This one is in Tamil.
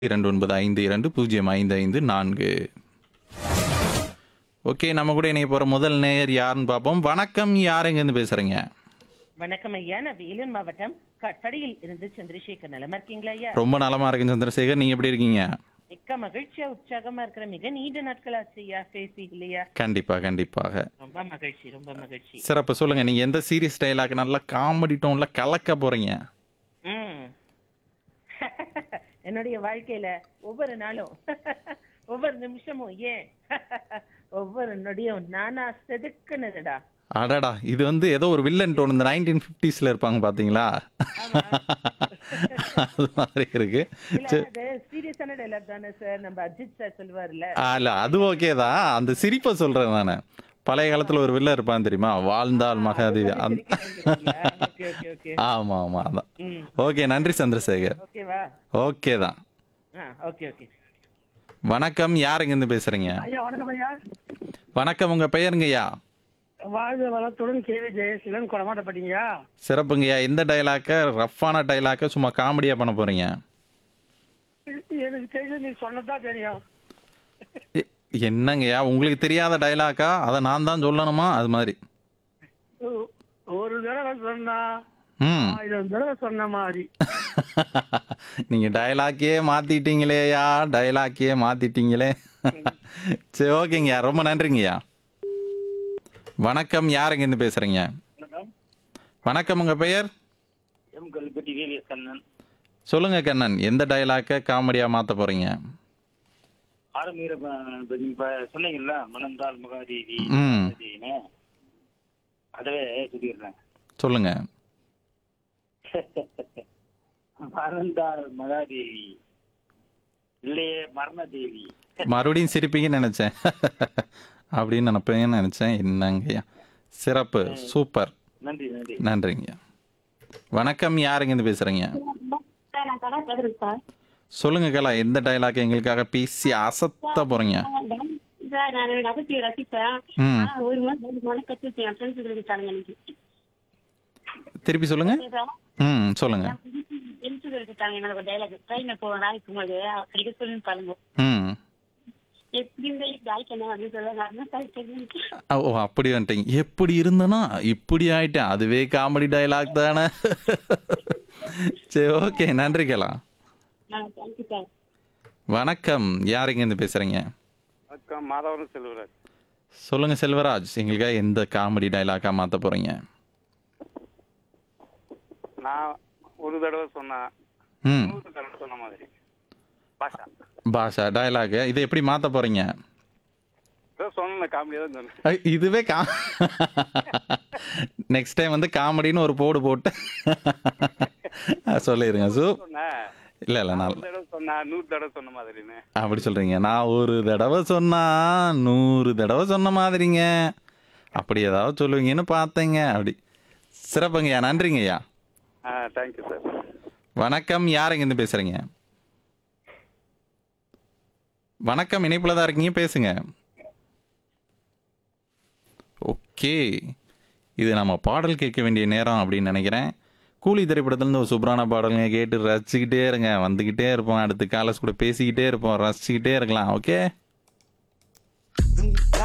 இரண்டு ஒன்பது ஐந்து இரண்டு பூஜ்ஜியம் ஐந்து ஐந்து நான்கு ஓகே நம்ம கூட இணைய போற முதல் நேயர் யாருன்னு பார்ப்போம் வணக்கம் யார் எங்கேருந்து பேசுறீங்க வணக்கம் ஐயா நான் வேலூர் மாவட்டம் கட்டடியில் இருந்து சந்திரசேகர் நலமா இருக்கீங்களா ஐயா ரொம்ப நலமா இருக்கேன் சந்திரசேகர் நீங்க எப்படி இருக்கீங்க மிக்க மகிழ்ச்சியா உற்சாகமா இருக்கிற மிக நீண்ட நாட்கள் ஆச்சு ஐயா பேசி இல்லையா கண்டிப்பா கண்டிப்பாக ரொம்ப மகிழ்ச்சி ரொம்ப மகிழ்ச்சி சிறப்பு சொல்லுங்க நீங்க எந்த சீரியஸ் டைலாக் நல்லா காமெடி டோன்ல கலக்க போறீங்க ம் என்னுடைய வாழ்க்கையில ஒவ்வொரு நாளும் ஒவ்வொரு நிமிஷமும் ஏன் ஒவ்வொரு நொடியும் நானா செதுக்குனதுடா அடடா இது வந்து ஏதோ ஒரு வில்லன் டோன் இந்த நைன்டீன் ஃபிஃப்டிஸ்ல இருப்பாங்க பாத்தீங்களா அது மாதிரி இருக்கு இல்ல அது சீரியஸான டைலாக் தானே சார் நம்ம அஜித் சார் சொல்லுவார்ல ஆ, இல்ல அது ஓகே தான் அந்த சிரிப்பை சொல்றேன் நானு பழைய காலத்துல ஒரு வில்லன் இருப்பான் தெரியுமா வாழ்ந்தால் மகாதேவி அந்த ஓகே ஓகே ஓகே ஆமா ஆமா அதான் ம் ஓகே நன்றி சந்திரசேகர் ஓகேவா ஓகே தான் ஆ ஓகே ஓகே வணக்கம் யார் இருந்து பேசுறீங்க ஐயா வணக்கம் ஐயா வணக்கம் உங்க பெயருங்கய்யா வாழ்க வளத்துடன் கேவி ஜெயசீலன் கொடமாட்டப்பட்டீங்க சிறப்புங்கய்யா இந்த டைலாக்க ரஃப்பான டைலாக்க சும்மா காமெடியா பண்ண போறீங்க எனக்கு தெரிஞ்சு நீ சொன்னதா தெரியும் எ- என்னங்கய்யா உங்களுக்கு தெரியாத டைலாக்கா அதை நான் தான் சொல்லணுமா அது மாதிரி ஒ- ஒரு தடவை சொன்னா ம் ஆயிரம் தடவை சொன்ன மாதிரி நீங்க டைலாக்கே மாத்திட்டீங்களேயா டைலாக்கே மாத்திட்டீங்களே சரி ஓகேங்கய்யா ரொம்ப நன்றிங்கய்யா வணக்கம் யாருங்க இருந்து பேசுறீங்க வணக்கம் உங்க பெயர் எம் கல்பட்டி விவிஎஸ் கண்ணன் சொல்லுங்க கண்ணன் எந்த டைலாக்க காமெடியா மாத்த போறீங்க ஆரம்பீர இப்ப நீங்க இப்ப சொன்னீங்கல்ல மணந்தால் மகாதேவி ம் மகாதேவின்னு அதவே சொல்லிடுறேன் சொல்லுங்க மறந்தால் மகாதேவி இல்லையே மரண தேவி மறுபடியும் சிரிப்பீங்கன்னு நினைச்சேன் அப்படின்னு நினைப்பேன்னு நினைச்சேன் என்னங்கய்யா சிறப்பு சூப்பர் நன்றி நன்றி நன்றிங்கய்யா வணக்கம் யாருங்க இருந்து பேசுறீங்க சார் நான் கலா பேசுறேன் சார் சொல்லுங்க கலா எந்த டைலாக் எங்களுக்காக பேசி அசத்த போறீங்க சார் நான் என்னோட அகத்தியை ரசிப்பேன் ம் ஆனா ஒரு மாதம் ரெண்டு மாதம் கற்றுட்டு என் ஃப்ரெண்ட்ஸ் இருக்காங்க எனக்கு திருப்பி சொல்லுங்க ம் சொல்லுங்க ஃப்ரெண்ட்ஸ் இருக்காங்க என்னோட டைலாக் ட்ரெயினில் போவேன் வேலைக்கு போகும்போது அடிக்க சொல்லி பாருங்க ம் எப்படி இருந்தா தாய்க்கு என்ன அப்படின்னு சொல்ல நான் தான் சார் தெரியும் ஓ அப்படி வந்துட்டீங்க எப்படி இருந்தனா இப்படி ஆயிட்டேன் அதுவே காமெடி டைலாக் தானே சரி ஓகே நன்றி கலா நான் தேங்க்யூ சார் வணக்கம் யாருங்க இருந்து பேசுறீங்க வணக்கம் மாதவரம் செல்வராஜ் சொல்லுங்க செல்வராஜ் எங்களுக்காக எந்த காமெடி டைலாக்கா மாத்த போறீங்க நான் ஒரு தடவை சொன்னா ம் நூறு தடவை சொன்ன மாதிரி பாஷா பாஷா டைலாக் இதை எப்படி மாத்த போறீங்க ஏதோ சொன்ன காமெடியாக தான் சொன்னேன் ஐ, இதுவே கா நெக்ஸ்ட் டைம் வந்து காமெடின்னு ஒரு போடு போட்டு சொல்லிடுங்க சூ சொன்னேன் இல்ல இல்ல நான் ஒரு தடவை சொன்னா நூறு தடவை சொன்ன மாதிரின்னு அப்படி சொல்றீங்க நான் ஒரு தடவை சொன்னா நூறு தடவை சொன்ன மாதிரிங்க அப்படி ஏதாவது சொல்லுவீங்கன்னு பார்த்தேங்க அப்படி சிறப்புங்கய்யா நன்றிங்கய்யா ஆ தேங்க்யூ சார் வணக்கம் யாருங்க இருந்து பேசுறீங்க வணக்கம் இணைப்புல தான் இருக்கீங்க பேசுங்க ஓகே இது நம்ம பாடல் கேட்க வேண்டிய நேரம் அப்படின்னு நினைக்கிறேன் கூலி திரைப்படத்துலேருந்து ஒரு சூப்பரான பாடலுங்க கேட்டு ரசிச்சுக்கிட்டே இருங்க வந்துக்கிட்டே இருப்போம் அடுத்து காலஸ் கூட பேசிக்கிட்டே இருப்போம் ரசிச்சுக்கிட்டே இருக்கலாம் ஓகே